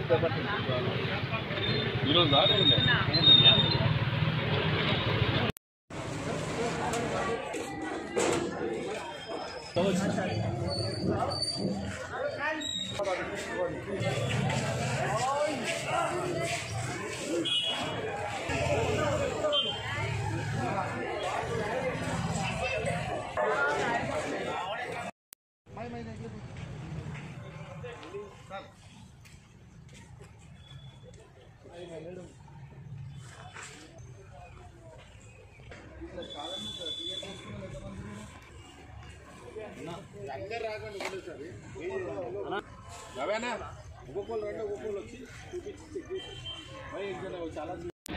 ఈరోజు దాటిండే రవేనా ఒక్కొక్కరు రెండు ఒక్కొక్కరు వచ్చి చూపించి చాలా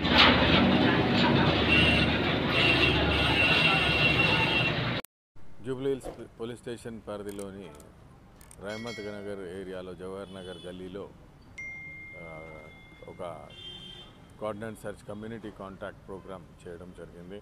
జూబ్లీహిల్స్ పోలీస్ స్టేషన్ పరిధిలోని రహమత్ నగర్ ఏరియాలో జవహర్ నగర్ గల్లీలో ఆ, ఒక coordinate search community contact program చేయడం జరిగింది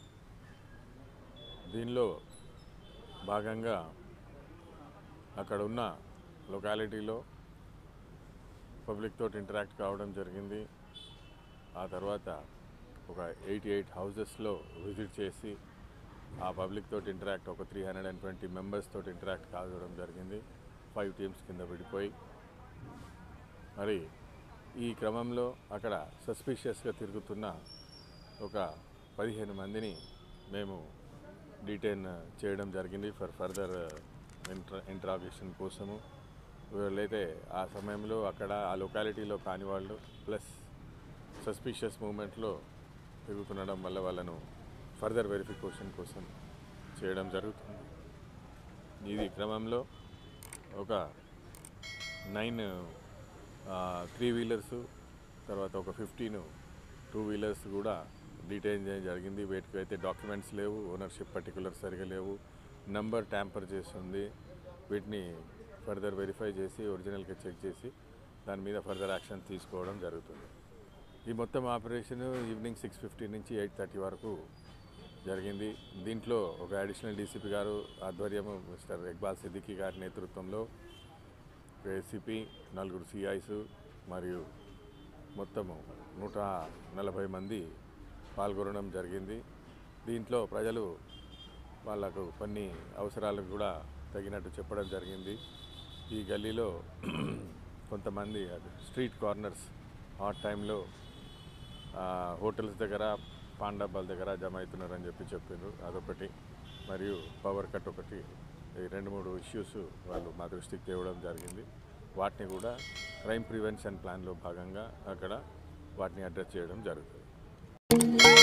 దీనిలో భాగంగా అక్కడ ఉన్న లొకాలిటీలో పబ్లిక్ తోటి ఇంటరాక్ట్ కావడం జరిగింది ఆ తర్వాత ఒక ఎయిటీ ఎయిట్ హౌజెస్లో విజిట్ చేసి ఆ పబ్లిక్ తోటి ఇంటరాక్ట్ ఒక three hundred and twenty members తోటి ఇంటరాక్ట్ కావడం జరిగింది ఫైవ్ టీమ్స్ కింద విడిపోయి మరి ఈ క్రమంలో అక్కడ సస్పిషియస్గా తిరుగుతున్న ఒక పదిహేను మందిని మేము డీటైన్ చేయడం జరిగింది ఫర్ ఫర్దర్ ఇంట్రా ఇంట్రాగేషన్ కోసము వీళ్ళైతే ఆ సమయంలో అక్కడ ఆ లొకాలిటీలో కాని వాళ్ళు ప్లస్ సస్పిషియస్ మూమెంట్లో తిరుగుతుండడం వల్ల వాళ్ళను ఫర్దర్ వెరిఫికేషన్ కోసం చేయడం జరుగుతుంది ఇది క్రమంలో ఒక నైన్ త్రీ వీలర్స్ తర్వాత ఒక ఫిఫ్టీన్ టూ వీలర్స్ కూడా డీటైన్ చేయడం జరిగింది వీటికి అయితే డాక్యుమెంట్స్ లేవు ఓనర్షిప్ పర్టికులర్ సరిగా లేవు నంబర్ ట్యాంపర్ చేస్తుంది వీటిని ఫర్దర్ వెరిఫై చేసి ఒరిజినల్గా చెక్ చేసి దాని మీద ఫర్దర్ యాక్షన్ తీసుకోవడం జరుగుతుంది ఈ మొత్తం ఆపరేషన్ ఈవినింగ్ సిక్స్ ఫిఫ్టీ నుంచి ఎయిట్ థర్టీ వరకు జరిగింది దీంట్లో ఒక అడిషనల్ డీసీపీ గారు ఆధ్వర్యము మిస్టర్ ఇక్బాల్ సిద్దికీ గారి నేతృత్వంలో ఏసీపీ నలుగురు సిఐస్ మరియు మొత్తము నూట నలభై మంది పాల్గొనడం జరిగింది దీంట్లో ప్రజలు వాళ్ళకు కొన్ని అవసరాలకు కూడా తగినట్టు చెప్పడం జరిగింది ఈ గల్లీలో కొంతమంది స్ట్రీట్ కార్నర్స్ ఆ టైంలో ఆ, హోటల్స్ దగ్గర పాన్ డబ్బాల దగ్గర జమ అవుతున్నారని చెప్పి చెప్పిండ్రు అదొకటి మరియు పవర్ కట్ ఒకటి ఈ రెండు మూడు ఇష్యూస్ వాళ్ళు మా దృష్టికి తేవడం జరిగింది వాటిని కూడా క్రైమ్ ప్రివెన్షన్ ప్లాన్లో భాగంగా అక్కడ వాటిని అడ్రస్ చేయడం జరుగుతుంది